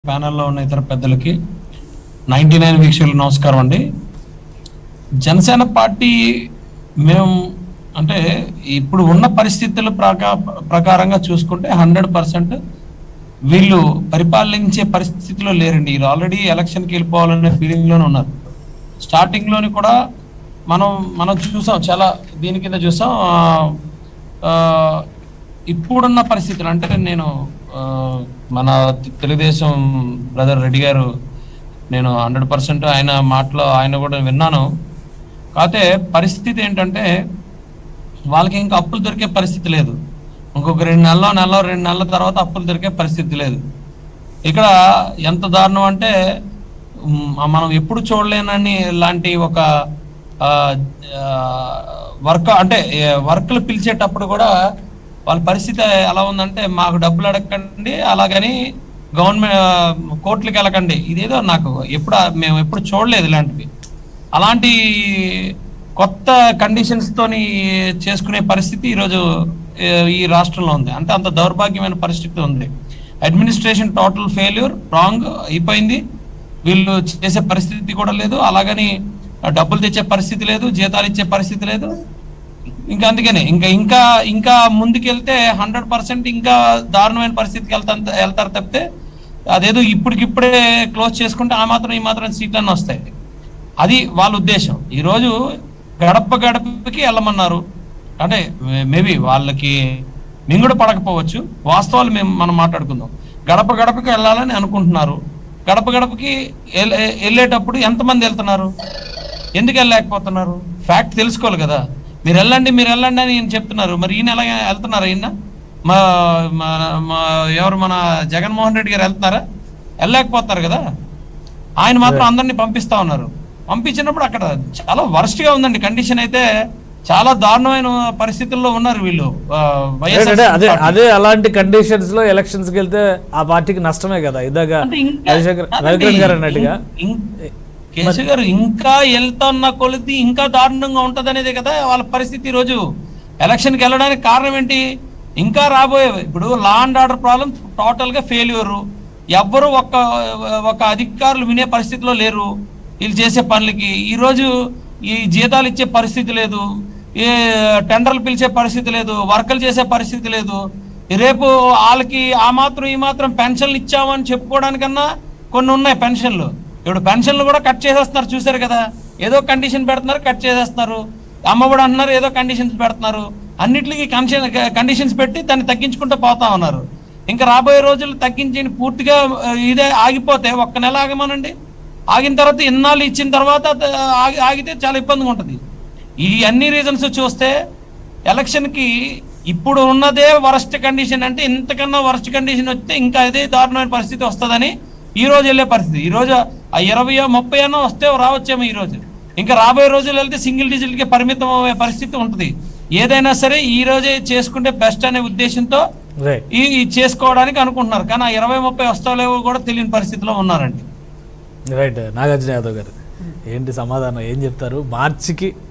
ప్యానెల్లో ఉన్న ఇతర పెద్దలకి నైన్టీ నైన్ వీక్షకులు నమస్కారం అండి జనసేన పార్టీ మేము అంటే ఇప్పుడు ఉన్న పరిస్థితుల ప్రకా ప్రకారంగా చూసుకుంటే హండ్రెడ్ పర్సెంట్ వీళ్ళు పరిపాలించే పరిస్థితిలో లేరండి వీళ్ళు ఆల్రెడీ ఎలక్షన్కి వెళ్ళిపోవాలనే ఫీలింగ్లోనే ఉన్నారు స్టార్టింగ్లోని కూడా మనం మనం చూసాం చాలా దీని కింద చూసాం ఆ, ఆ, ఇప్పుడున్న పరిస్థితులు అంటే నేను ఆ, మన తె- తెలుగుదేశం బ్రదర్ రెడ్డి గారు నేను హండ్రెడ్ పర్సెంట్ ఆయన మాటలో ఆయన కూడా విన్నాను కాకపోతే పరిస్థితి ఏంటంటే వాళ్ళకి ఇంకా అప్పులు దొరికే పరిస్థితి లేదు ఇంకొక రెండు నెలలో నెలలో రెండు నెలల తర్వాత అప్పులు దొరికే పరిస్థితి లేదు ఇక్కడ ఎంత దారుణం అంటే మ్, మనం ఎప్పుడు చూడలేనని లాంటి ఒక వర్క్ అంటే వర్క్లు పిలిచేటప్పుడు కూడా వాళ్ళ పరిస్థితి ఎలా ఉందంటే మాకు డబ్బులు అడగండి అలాగని గవర్నమెంట్ కోర్టులకు వెళ్ళకండి ఇదేదో నాకు ఎప్పుడు మేము ఎప్పుడు చూడలేదు ఇలాంటివి అలాంటి కొత్త కండిషన్స్ తోని చేసుకునే పరిస్థితి ఈరోజు ఏ, ఈ రాష్ట్రంలో ఉంది అంటే అంత దౌర్భాగ్యమైన పరిస్థితి ఉంది అడ్మినిస్ట్రేషన్ టోటల్ ఫెయిల్యూర్ రాంగ్ అయిపోయింది వీళ్ళు చేసే పరిస్థితి కూడా లేదు అలాగని డబ్బులు తెచ్చే పరిస్థితి లేదు జీతాలు ఇచ్చే పరిస్థితి లేదు ఇంకా అందుకనే ఇంకా ఇంకా ఇంకా ముందుకెళ్తే హండ్రెడ్ పర్సెంట్ ఇంకా దారుణమైన పరిస్థితికి వెళ్తా వెళ్తారు తప్పితే అదేదో ఇప్పటికిప్పుడే క్లోజ్ చేసుకుంటే ఆ మాత్రం ఈ మాత్రం సీట్లన్నీ వస్తాయి అది వాళ్ళ ఉద్దేశం ఈరోజు గడప గడపకి వెళ్ళమన్నారు అంటే మేబీ వాళ్ళకి మింగుడు పడకపోవచ్చు వాస్తవాలు మేము మనం మాట్లాడుకుందాం గడప గడపకి వెళ్ళాలని అనుకుంటున్నారు గడప గడపకి ఎల్- వెళ్ళేటప్పుడు ఎంతమంది వెళ్తున్నారు ఎందుకు వెళ్ళలేకపోతున్నారు ఫ్యాక్ట్ తెలుసుకోవాలి కదా మీరు వెళ్ళండి మీరు వెళ్ళండి అని ఈయన చెప్తున్నారు మరి ఈయన ఎలా వెళ్తున్నారు ఈయన మా మా- మా ఎవరు మన జగన్మోహన్ రెడ్డి గారు వెళ్తున్నారా వెళ్ళలేకపోతున్నారు కదా ఆయన మాత్రం అందరినీ పంపిస్తా ఉన్నారు పంపించినప్పుడు అక్కడ చాలా వరస్ట్ గా ఉందండి కండిషన్ అయితే చాలా దారుణమైన పరిస్థితుల్లో ఉన్నారు వీళ్ళు ఆ, వైఎస్ఆర్ అంటే అదే పార్టీ. అదే అలాంటి కండిషన్స్ లో ఎలక్షన్స్ కి వెళ్తే ఆ పార్టీకి నష్టమే కదా ఇదాగా అంటే ఇంకా- రవిశంకర్ అదండి, రవికిరణ్ గారు అన్నట్టుగా ఇం- ఇం- కేశవ్ గారు ఇంకా వెళ్తున్న కొలిది ఇంకా దారుణంగా ఉంటది అనేదే కదా వాళ్ళ పరిస్థితి ఈ రోజు ఎలక్షన్ కి వెళ్ళడానికి కారణం ఏంటి ఇంకా రాబోయే ఇప్పుడు law and order problem total గా ఫెయిల్యూర్ ఎవ్వరు ఒక ఒక అధికారులు వినే పరిస్థితిలో లేరు వీళ్ళు చేసే పనులకి ఈ రోజు ఈ జీతాలు ఇచ్చే పరిస్థితి లేదు ఏ టెండర్లు పిలిచే పరిస్థితి లేదు వర్కలు చేసే పరిస్థితి లేదు రేపు వాళ్ళకి ఆ మాత్రం ఈ మాత్రం పెన్షన్లు ఇచ్చామని చెప్పుకోవడానికన్నా కొన్ని ఉన్నాయి పెన్షన్లు ఇప్పుడు పెన్షన్లు కూడా కట్ చేసేస్తున్నారు చూసారు కదా ఏదో కండిషన్ పెడుతున్నారు కట్ చేసేస్తున్నారు అమ్మ కూడా అంటున్నారు ఏదో కండిషన్స్ పెడుతున్నారు అన్నిటికీ కన్షన్ కండిషన్స్ పెట్టి దాన్ని తగ్గించుకుంటూ పోతా ఉన్నారు ఇంకా రాబోయే రోజులు తగ్గించి పూర్తిగా ఆ, ఇదే ఆగిపోతే ఒక్క నెల ఆగమనండి ఆగిన తర్వాత ఇన్నాళ్ళు ఇచ్చిన తర్వాత త- ఆగి ఆగితే చాలా ఇబ్బందిగా ఉంటుంది ఈ అన్ని రీజన్స్ చూస్తే ఎలక్షన్కి ఇప్పుడు ఉన్నదే వరస్ట్ కండిషన్ అంటే ఇంతకన్నా వరస్ట్ కండిషన్ వస్తే ఇంకా అదే దారుణమైన పరిస్థితి వస్తుందని ఈ రోజు వెళ్ళే పరిస్థితి ఈ రోజు ఆ ఇరవై ముప్పై అన్న వస్తే రావచ్చేమో ఈ రోజు ఇంకా రాబోయే రోజులు వెళ్తే సింగిల్ డిజిట్కి పరిమితం అయ్యే పరిస్థితి ఉంటుంది ఏదైనా సరే ఈ రోజే చేసుకుంటే బెస్ట్ అనే ఉద్దేశంతో రైట్ ఈ ఈ చేసుకోవడానికి అనుకుంటున్నారు కానీ ఆ ఇరవై ముప్పై వస్తాలేవో కూడా తెలియని పరిస్థితిలో ఉన్నారండి రైట్ నాగార్జున యాదవ్ గారు ఏంటి సమాధానం ఏం చెప్తారు మార్చికి